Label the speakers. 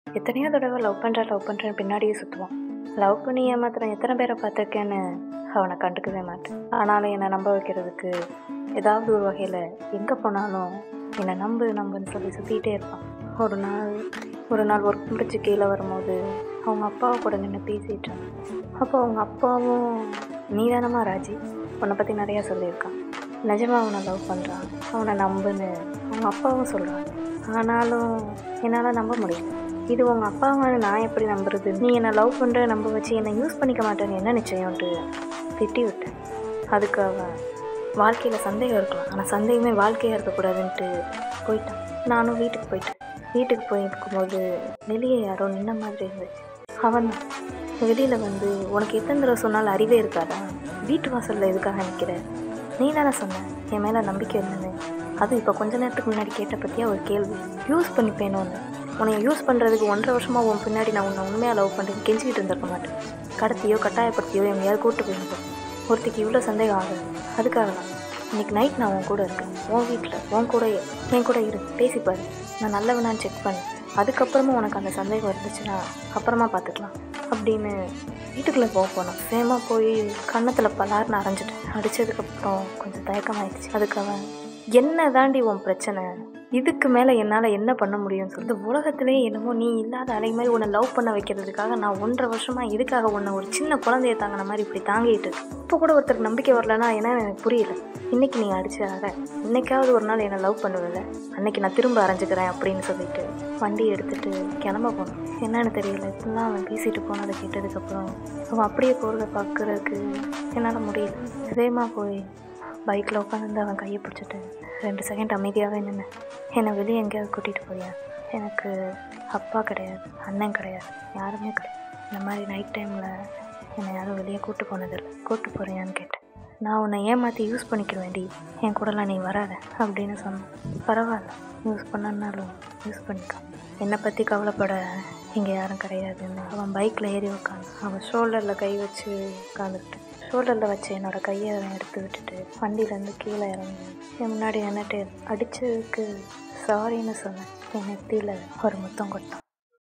Speaker 1: எத்தனையோ தடவை லவ் பண்ணுற லவ் பண்ணுறேன் பின்னாடியே சுற்றுவான் லவ் பண்ணி ஏமாத்துறேன் எத்தனை பேரை பார்த்துருக்கேன்னு அவனை கண்டுக்கவே மாட்டேன் ஆனாலும் என்னை நம்ப வைக்கிறதுக்கு ஏதாவது ஒரு வகையில் எங்கே போனாலும் என்னை நம்பு நம்புன்னு சொல்லி சுற்றிக்கிட்டே இருப்பான் ஒரு நாள் ஒரு நாள் ஒர்க் முடிச்சு கீழே வரும்போது அவங்க அப்பாவை கூட நின்று பேசிகிட்டு இருந்தான் அப்போ அவங்க அப்பாவும் நீதானமா ராஜி உன்னை பற்றி நிறையா சொல்லியிருக்கான் நிஜமா அவனை லவ் பண்ணுறான் அவனை நம்புன்னு அவங்க அப்பாவும் சொல்கிறாங்க ஆனாலும் என்னால் நம்ப முடியல இது உங்கள் அப்பாவை நான் எப்படி நம்புறது நீ என்னை லவ் பண்ணுற நம்ப வச்சு என்னை யூஸ் பண்ணிக்க மாட்டேன்னு என்ன நிச்சயம்ன்ட்டு திட்டி விட்டேன் அதுக்கு அவன் வாழ்க்கையில் சந்தேகம் இருக்கலாம் ஆனால் சந்தேகமே வாழ்க்கையாக இருக்கக்கூடாதுன்ட்டு போயிட்டான் நானும் வீட்டுக்கு போயிட்டேன் வீட்டுக்கு போயிருக்கும்போது வெளியே யாரோ நின்ன மாதிரி இருந்துச்சு அவன் தான் வெளியில் வந்து உனக்கு எத்தனை தடவை சொன்னாலும் அறிவே இருக்காதா வீட்டு வாசலில் எதுக்காக நிற்கிற நீ தானே சொன்ன என் மேலே நம்பிக்கை இல்லைன்னு அது இப்போ கொஞ்ச நேரத்துக்கு முன்னாடி கேட்ட பற்றியா ஒரு கேள்வி யூஸ் பண்ணிப்பேனோன்னு உன்னை யூஸ் பண்ணுறதுக்கு ஒன்றரை வருஷமாக உன் பின்னாடி நான் உன்னை உண்மையாக லவ் பண்ணுறது கெஞ்சிக்கிட்டு இருந்திருக்க மாட்டேன் கடத்தியோ கட்டாயப்படுத்தியோ எங்கேயாவது கூட்டு போயிருந்தோம் ஒருத்திக்கு இவ்வளோ சந்தேகம் ஆகுது அதுக்காக தான் இன்னைக்கு நைட் நான் உன் கூட இருக்கேன் உன் வீட்டில் உன் கூட என் கூட இரு பேசிப்பாரு நான் நல்லவனான்னு செக் பண்ணு அதுக்கப்புறமா உனக்கு அந்த சந்தேகம் இருந்துச்சுன்னா அப்புறமா பார்த்துக்கலாம் அப்படின்னு வீட்டுக்குள்ளே போக போனோம் வேகமாக போய் கன்னத்தில் பலார்னு அரைஞ்சிட்டேன் அடித்ததுக்கப்புறம் கொஞ்சம் தயக்கமாயிடுச்சு அதுக்கு அவன் என்ன தாண்டி உன் பிரச்சனை இதுக்கு மேலே என்னால் என்ன பண்ண முடியும்னு சொல்லிட்டு உலகத்திலே என்னமோ நீ இல்லாத அலை மாதிரி உன்னை லவ் பண்ண வைக்கிறதுக்காக நான் ஒன்றரை வருஷமாக இதுக்காக உன்னை ஒரு சின்ன குழந்தைய தாங்கின மாதிரி இப்படி தாங்கிட்டு இருக்கு. இப்போ கூட ஒருத்தருக்கு நம்பிக்கை வரலன்னா என்னன்னு எனக்கு புரியல இன்னைக்கு நீ அடிச்சு அற இன்னைக்காவது ஒரு நாள் என்னை லவ் பண்ணுவல அன்னைக்கு நான் திரும்ப அரைஞ்சுக்கிறேன் அப்படின்னு சொல்லிட்டு வண்டி எடுத்துட்டு கிளம்ப போனோம் என்னன்னு தெரியல இப்படிலாம் அவன் பேசிட்டு போனதை கேட்டதுக்கப்புறம் அவன் அப்படியே போகிறத பார்க்குறதுக்கு என்னால் முடியல வேகமாக போய் பைக்கில் உட்காந்து அவன் கையை பிடிச்சிட்டு ரெண்டு செகண்ட் அமைதியாகவே நின்னேன் என்னை வெளியே எங்கேயாவது கூட்டிகிட்டு போறியா எனக்கு அப்பா கிடையாது அண்ணன் கிடையாது யாருமே கிடையாது இந்த மாதிரி நைட் டைமில் என்னை யாரும் வெளியே கூட்டு போனதில்லை கூட்டு போறியான்னு கேட்டேன் நான் உன்னை ஏமாற்றி யூஸ் பண்ணிக்கிருவேண்டி என் கூடலாம் நீ வராத அப்படின்னு சொன்னேன் பரவாயில்ல யூஸ் பண்ணனாலும் யூஸ் பண்ணிக்கோ என்னை பற்றி கவலைப்பட இங்கே யாரும் கிடையாதுன்னு அவன் பைக்கில் ஏறி உட்காந்து அவன் ஷோல்டரில் கை வச்சு உட்காந்துக்கிட்டு ஷோல்டரில் வச்சு என்னோட கையை அவன் எடுத்து விட்டுட்டு வண்டியிலேருந்து கீழே இறங்கி என் முன்னாடி நின்றுட்டு அடித்ததுக்கு சாரின்னு சொன்னேன் என் நெத்தியில் ஒரு முத்தம் கொடுத்தான்